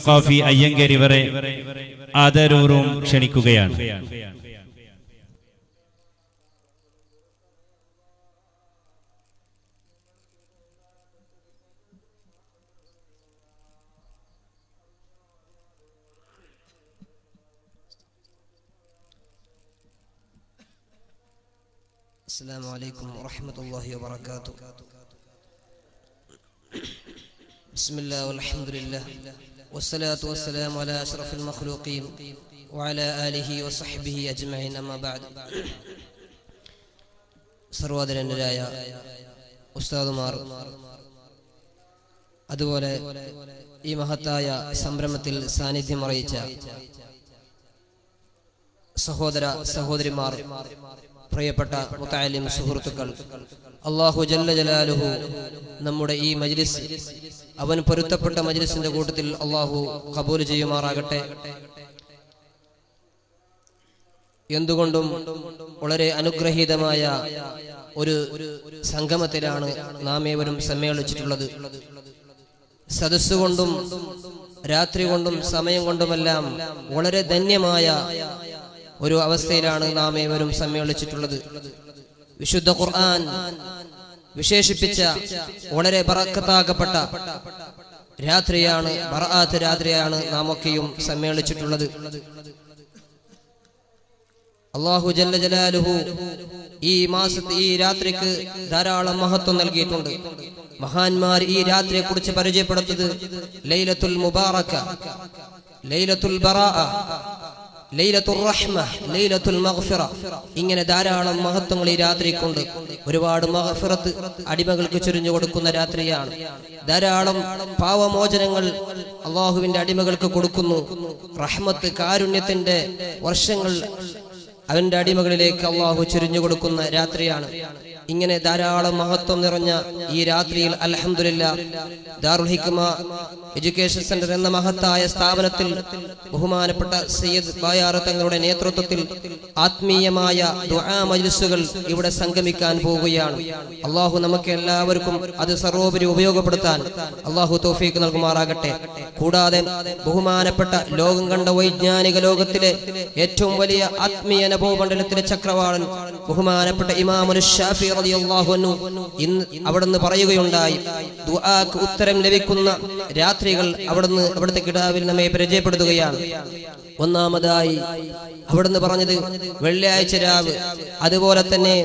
സഖാഫി അയ്യങ്കരിവരെ ആദരൂറും ക്ഷണിക്കുകയാണ് السلام عليكم ورحمة الله وبركاته بسم الله والحمد لله والصلاة والسلام على أشرف المخلوقين وعلى آله وصحبه أجمعين أما بعد സർവാദരന്യരായ ഉസ്താദുമാർ അതുപോലെ ഈ മഹത്തായ സംരംഭത്തിൽ സാന്നിധ്യം അറിയിച്ച സഹോദര സഹോദരിമാർ പ്രിയപ്പെട്ട മുത്താലിം സുഹൃത്തുക്കൾ അള്ളാഹു ജല്ല ജലാലുഹു നമ്മുടെ ഈ മജ്ലിസ് അവൻ പൊരുത്തപ്പെട്ട മജ്ലിസിന്റെ കൂട്ടത്തിൽ അള്ളാഹു കബൂൽ ചെയ്യുമാറാകട്ടെ എന്തുകൊണ്ടും വളരെ അനുഗ്രഹീതമായ ഒരു സംഗമത്തിലാണ് നാം ഏവരും സമ്മേളിച്ചിട്ടുള്ളത് സദസ്സുകൊണ്ടും രാത്രി കൊണ്ടും സമയം കൊണ്ടുമെല്ലാം വളരെ ധന്യമായ ഒരു അവസ്ഥയിലാണ് നാം ഏവരും സമ്മേളിച്ചിട്ടുള്ളത് വിശുദ്ധ ഖുർആൻ വിശേഷിപ്പിച്ച വളരെ ബറക്കത്താകപ്പെട്ട രാത്രിയാണ് ബറാത്ത് രാത്രിയാണ് നാം ഒക്കെയും സമ്മേളിച്ചിട്ടുള്ളത് അള്ളാഹു ജല്ല ജലാലുഹു ഈ മാസത്തെ ഈ രാത്രിക്ക് ധാരാളം മഹത്വം നൽകിയിട്ടുണ്ട് മഹാന്മാർ ഈ രാത്രിയെ കുറിച്ച് പരിചയപ്പെടുത്തത് ലൈലത്തുൽ മുബാറക്ക ലൈലത്തുൽ ബറാ ലൈലത്തുൽ റഹ്മ ലൈലത്തുൽ മഗ്ഫിറ ഇങ്ങനെ ധാരാളം മഹത്വങ്ങൾ ഈ രാത്രിക്കുണ്ട് ഒരുപാട് മഗ്ഫിറത്ത് അടിമകൾക്ക് ചൊരിഞ്ഞു കൊടുക്കുന്ന രാത്രിയാണ് ധാരാളം പാവമോചനങ്ങൾ അള്ളാഹുവിന്റെ അടിമകൾക്ക് കൊടുക്കുന്നു റഹ്മത്ത് കാരുണ്യത്തിന്റെ വർഷങ്ങൾ അവന്റെ അടിമകളിലേക്ക് അള്ളാഹു ചുരിഞ്ഞു കൊടുക്കുന്ന രാത്രിയാണ് ഇങ്ങനെ ധാരാളം മഹത്വം നിറഞ്ഞ ഈ രാത്രിയിൽ അലഹമില്ല ദാറുൽ ഹിക്മ എഡ്യൂക്കേഷൻ സെന്റർ എന്ന മഹത്തായ സ്ഥാപനത്തിൽ ബഹുമാനപ്പെട്ട സയ്യദ് ബായാർ തങ്ങളുടെ നേതൃത്വത്തിൽ ആത്മീയമായ ദുആ മജ്ലിസുകൾ ഇവിടെ സംഗമിക്കാൻ പോവുകയാണ് അള്ളാഹു നമുക്ക് എല്ലാവർക്കും അത് സർവോപരി ഉപയോഗപ്പെടുത്താൻ അള്ളാഹു തോഫീക്ക് നൽകുമാറാകട്ടെ കൂടാതെ ബഹുമാനപ്പെട്ട ലോകം കണ്ട വൈജ്ഞാനിക ലോകത്തിലെ ഏറ്റവും വലിയ ആത്മീയ അനുഭവമണ്ഡലത്തിലെ ചക്രവാളൻ ബഹുമാനപ്പെട്ട ഇമാമുൽ ഷാഫി റളിയല്ലാഹു അൻഹു ഇന്ന് അവിടുന്ന് പറയുകയുണ്ടായി ദുആക്ക് ഉത്തരം ലഭിക്കുന്ന രാത്രികൾ അവിടുന്ന് അവിടുത്തെ കിടാവിൽ നമ്മെ പരിചയപ്പെടുത്തുകയാണ് ഒന്നാമതായി അവിടുന്ന് പറഞ്ഞത് വെള്ളിയാഴ്ച രാവ് അതുപോലെ തന്നെ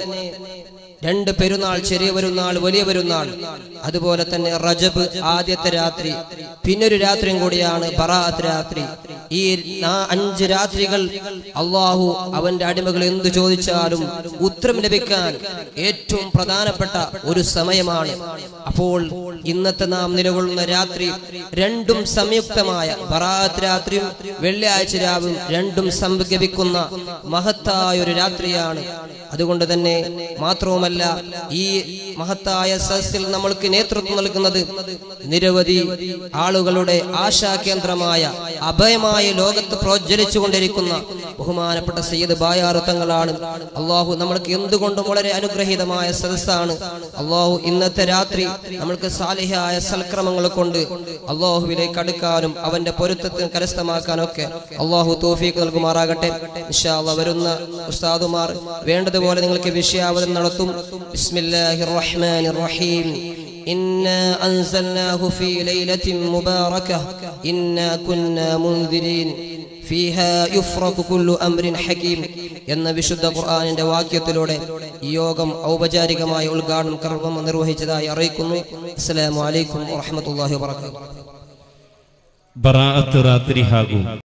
രണ്ട് പെരുന്നാൾ ചെറിയ പെരുന്നാൾ വലിയ പെരുന്നാൾ അതുപോലെ തന്നെ റജബ് ആദ്യത്തെ രാത്രി പിന്നൊരു രാത്രിയും കൂടിയാണ് ബറാത്ത് രാത്രി ഈ നാ- അഞ്ച് രാത്രികൾ അള്ളാഹു അവന്റെ അടിമകൾ എന്ത് ചോദിച്ചാലും ഉത്തരം ലഭിക്കാൻ ഏറ്റവും പ്രധാനപ്പെട്ട ഒരു സമയമാണ് അപ്പോൾ ഇന്നത്തെ നാം നിലകൊള്ളുന്ന രാത്രി രണ്ടും സംയുക്തമായ ബറാത്ത് രാത്രിയും വെള്ളിയാഴ്ച രാവും രണ്ടും സംഗമിക്കുന്ന മഹത്തായ ഒരു രാത്രിയാണ് അതുകൊണ്ട് തന്നെ മാത്രവുമല്ല ഈ മഹത്തായ സദസ്സിൽ നമ്മൾക്ക് നേതൃത്വം നൽകുന്നത് നിരവധി ആളുകളുടെ ആശാകേന്ദ്രമായ അഭയമായ ലോകത്ത് പ്രോജ്വലിച്ചുകൊണ്ടിരിക്കുന്ന ബഹുമാനപ്പെട്ട സയ്യിദ് ബായാറ് തങ്ങളാണ് അള്ളാഹു നമ്മൾക്ക് എന്തുകൊണ്ടും വളരെ അനുഗ്രഹീതമായ സദസ്സാണ് അള്ളാഹു ഇന്നത്തെ രാത്രി നമ്മൾക്ക് സാലിഹായ സൽക്രമങ്ങൾ കൊണ്ട് അള്ളാഹുവിലേക്ക് അടുക്കാനും അവന്റെ പൊരുത്തത്തിന് കരസ്ഥമാക്കാനും ഒക്കെ അള്ളാഹു തോഫീക്ക് നൽകുമാറാകട്ടെ ഇൻഷാ അള്ളാഹ് വരുന്ന ഉസ്താദുമാർ വേണ്ടതുപോലെ നിങ്ങൾക്ക് വിഷയാവതം നടത്തും ബിസ്മില്ലാഹിർ റഹ്മാനിർ റഹീം إنا أنزلناه في ليلة مباركة إنا كنا منذرين فيها يفرق كل أمر حكيم എന്ന വിശുദ്ധ ഖുർആാനിന്റെ വാക്യത്തിലൂടെ ഈ യോഗം ഔപചാരികമായ ഉദ്ഘാടനം കർമ്മം നിർവഹിച്ചതായി അറിയിക്കുന്നു അസ്സലാമു അലൈക്കും വറഹ്മത്തുള്ളാഹി വബറകാതുഹു ബറാഅത്ത് രാത്രി ಹಾಗೂ